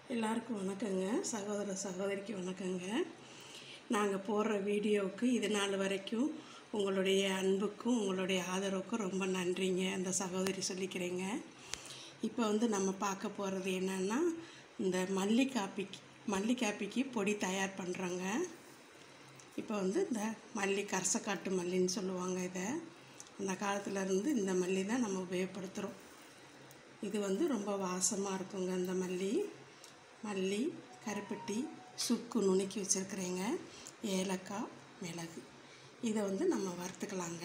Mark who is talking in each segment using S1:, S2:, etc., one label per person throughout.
S1: எல்லாருக்கும் வணக்கங்க சகோதர சகோதரிக்கு வணக்கங்க நாங்கள் போடுற வீடியோவுக்கு இது நாள் வரைக்கும் உங்களுடைய அன்புக்கும் உங்களுடைய ஆதரவுக்கும் ரொம்ப நன்றிங்க அந்த சகோதரி சொல்லிக்கிறேங்க இப்போ வந்து நம்ம பார்க்க போகிறது என்னென்னா இந்த மல்லி காப்பிக்கு மல்லி காப்பிக்கு பொடி தயார் பண்ணுறோங்க இப்போ வந்து இந்த மல்லி கரசக்காட்டு மல்லின்னு சொல்லுவாங்க இதை அந்த காலத்துல இருந்து இந்த மல்லி தான் நம்ம உபயோகப்படுத்துகிறோம் இது வந்து ரொம்ப வாசமாக இருக்குங்க இந்த மல்லி மல்லி கருப்பட்டி சுக்கு நுணுக்கி வச்சுருக்கிறேங்க ஏலக்காய் மிளகு இதை வந்து நம்ம வறுத்துக்கலாங்க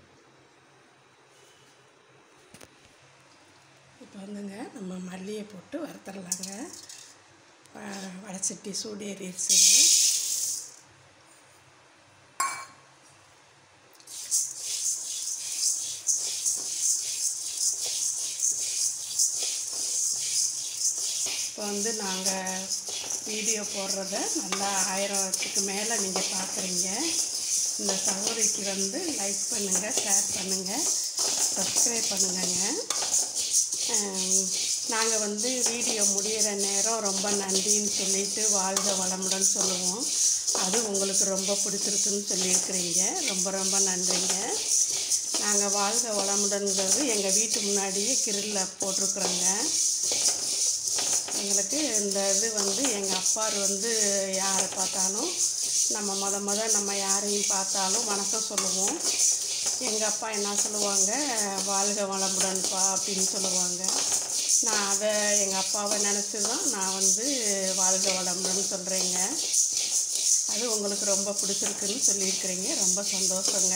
S1: இப்போ வந்துங்க நம்ம மல்லியை போட்டு வறுத்துடலாங்க வ- வடைச்சட்டி சூடு ஏறிடுச்சுங்க இப்போ வந்து நாங்கள் வீடியோ போடுறத நல்லா ஆயிரத்துக்கு மேலே நீங்கள் பார்க்குறீங்க இந்த சகோதரிக்கு வந்து லைக் பண்ணுங்கள் ஷேர் பண்ணுங்கள் சப்ஸ்கிரைப் பண்ணுங்கங்க நாங்கள் வந்து வீடியோ முடியிற நேரம் ரொம்ப நன்றின்னு சொல்லிட்டு வாழ்க வளமுடன் சொல்லுவோம் அது உங்களுக்கு ரொம்ப பிடிச்சிருக்குன்னு சொல்லியிருக்கிறீங்க ரொம்ப ரொம்ப நன்றிங்க நாங்கள் வாழ்க வளமுடன்கிறது எங்கள் வீட்டு முன்னாடியே கிரில்ல போட்டிருக்குறோங்க எங்களுக்கு இந்த இது வந்து எங்கள் அப்பார் வந்து யாரை பார்த்தாலும் நம்ம முத முத நம்ம யாரையும் பார்த்தாலும் வணக்கம் சொல்லுவோம் எங்கள் அப்பா என்ன சொல்லுவாங்க வாழ்க வளமுடன்ப்பா அப்படின்னு சொல்லுவாங்க நான் அதை எங்கள் அப்பாவை நினச்சி தான் நான் வந்து வாழ்க வளமுடன் சொல்கிறேங்க அது உங்களுக்கு ரொம்ப பிடிச்சிருக்குன்னு சொல்லியிருக்கிறீங்க ரொம்ப சந்தோஷங்க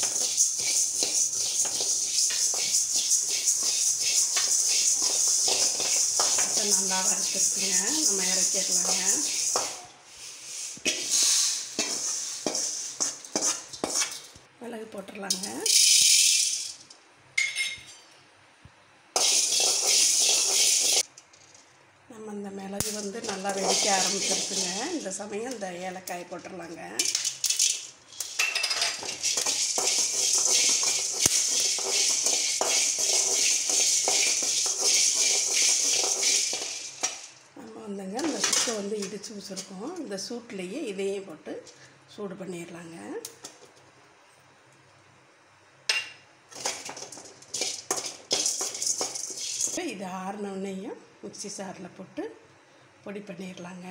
S1: இப்போ நல்லா வறுத்துருக்குங்க நம்ம இறக்கிடலாங்க மிளகு போட்டுடலாங்க நம்ம இந்த மிளகு வந்து நல்லா வெடிக்க ஆரம்பிச்சிருக்குங்க இந்த சமயம் இந்த ஏலக்காய் போட்டுடலாங்க நம்ம வந்துங்க இந்த சுக்கை வந்து இடித்து வச்சுருக்கோம் இந்த சூட்லேயே இதையும் போட்டு சூடு பண்ணிடலாங்க இப்போ இது ஆறினோடனேயும் மிக்ஸி சாரில் போட்டு பொடி பண்ணிடலாங்க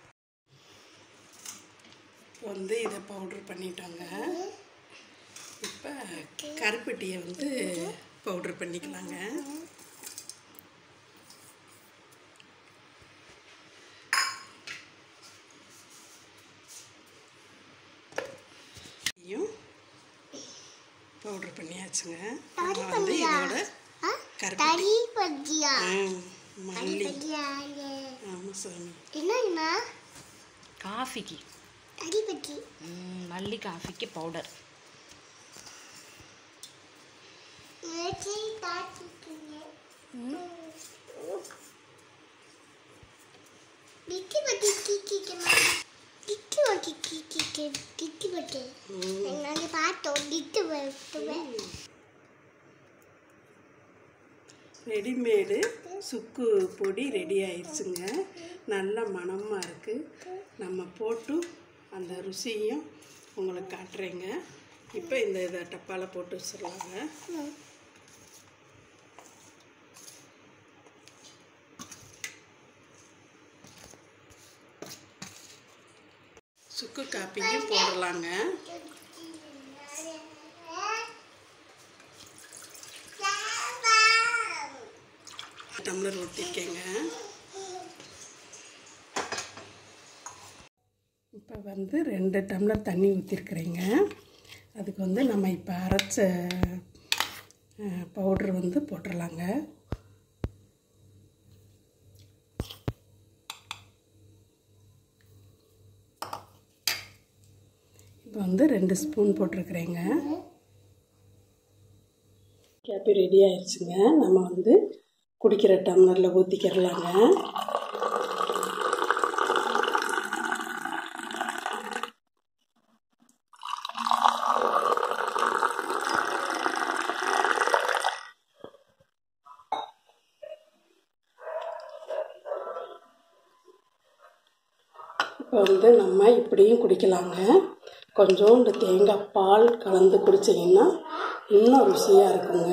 S1: வந்து இதை பவுட்ரு பண்ணிட்டோங்க இப்போ கருப்பட்டியை வந்து பவுட்ரு பண்ணிக்கலாங்க இதையும் பவுட்ரு பண்ணியாச்சுங்க நம்ம வந்து இதோட கருப்பட்டி
S2: தறி பஜ்ஜியா
S1: ஆ, மல்லி
S2: பஜ்ஜியா
S1: ஆமாம் சாமி
S2: என்னம்மா
S3: காஃபிக்கு
S2: தறி பஜ்ஜி
S3: ம், மல்லி காஃபிக்கு பவுடர்
S2: நேற்று தாத்திட்டீங்க டிக்கி பட்டி கிக்கிக்கமா டிக்கி பட்டி கிக்கிக்கு டிக்கி பட்டி நாங்கள் பார்த்தோம் டிட்டு வருத்துவேன்
S1: ரெடிமேடு சுக்கு பொடி ரெடி ஆயிடுச்சுங்க நல்ல மணமாக இருக்குது நம்ம போட்டு அந்த ருசியும் உங்களுக்கு காட்டுறேங்க இப்போ இந்த இதை டப்பாவில் போட்டு வச்சிடலாங்க சுக்கு காப்பியும் போடலாங்க டம்ளர் ஊற்றிருக்கேங்க இப்போ வந்து ரெண்டு டம்ளர் தண்ணி ஊற்றிருக்கிறேங்க அதுக்கு வந்து நம்ம இப்போ அரைச்ச பவுட்ரு வந்து போட்டுடலாங்க இப்போ வந்து ரெண்டு ஸ்பூன் போட்டிருக்கிறேங்க கேப்பி ரெடி ஆயிடுச்சுங்க நம்ம வந்து குடிக்கிற டம்ளரில் ஊற்றிக்கிறலாங்க இப்போ வந்து நம்ம இப்படியும் குடிக்கலாங்க கொஞ்சோண்டு தேங்காய் பால் கலந்து குடிச்சிங்கன்னா இன்னும் ருசியாக இருக்குங்க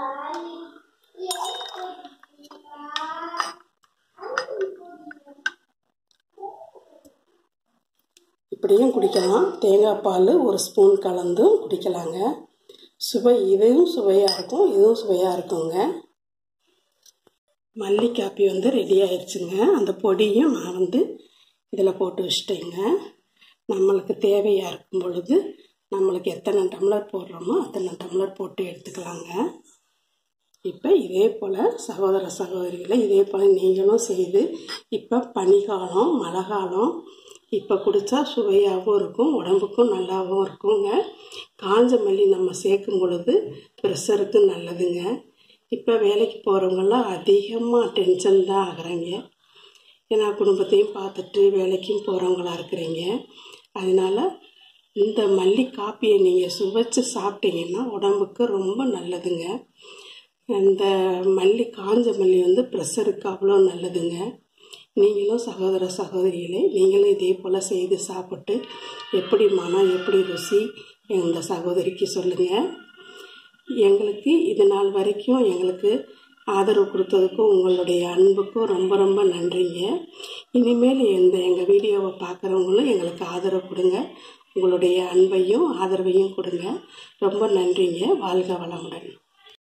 S1: இப்படியும் குடிக்கலாம் தேங்காய் பால் ஒரு ஸ்பூன் கலந்தும் குடிக்கலாங்க சுவை இதுவும் சுவையாக இருக்கும் இதுவும் சுவையாக இருக்குங்க மல்லி காப்பி வந்து ரெடி ஆயிடுச்சுங்க அந்த பொடியும் நான் வந்து இதில் போட்டு வச்சிட்டேங்க நம்மளுக்கு தேவையாக இருக்கும் பொழுது நம்மளுக்கு எத்தனை டம்ளர் போடுறோமோ அத்தனை டம்ளர் போட்டு எடுத்துக்கலாங்க இப்போ இதே போல் சகோதர சகோதரிகளை இதே போல் நீங்களும் செய்து இப்போ பனிக்காலம் மழை காலம் இப்போ குடித்தா சுவையாகவும் இருக்கும் உடம்புக்கும் நல்லாவும் இருக்குங்க காஞ்ச மல்லி நம்ம சேர்க்கும் பொழுது ப்ரெஷருக்கு நல்லதுங்க இப்போ வேலைக்கு போகிறவங்கெல்லாம் அதிகமாக டென்ஷன் தான் ஆகுறாங்க ஏன்னா குடும்பத்தையும் பார்த்துட்டு வேலைக்கும் போகிறவங்களா இருக்கிறீங்க அதனால் இந்த மல்லி காப்பியை நீங்கள் சுவைச்சு சாப்பிட்டீங்கன்னா உடம்புக்கு ரொம்ப நல்லதுங்க இந்த மல்லி காஞ்ச மல்லி வந்து ப்ரெஷருக்கு அவ்வளோ நல்லதுங்க நீங்களும் சகோதர சகோதரிகளே நீங்களும் இதே போல் செய்து சாப்பிட்டு எப்படி மனம் எப்படி ருசி இந்த சகோதரிக்கு சொல்லுங்கள் எங்களுக்கு இது நாள் வரைக்கும் எங்களுக்கு ஆதரவு கொடுத்ததுக்கும் உங்களுடைய அன்புக்கும் ரொம்ப ரொம்ப நன்றிங்க இனிமேல் இந்த எங்கள் வீடியோவை பார்க்குறவங்களும் எங்களுக்கு ஆதரவு கொடுங்க உங்களுடைய அன்பையும் ஆதரவையும் கொடுங்க ரொம்ப நன்றிங்க வாழ்க வளமுடன்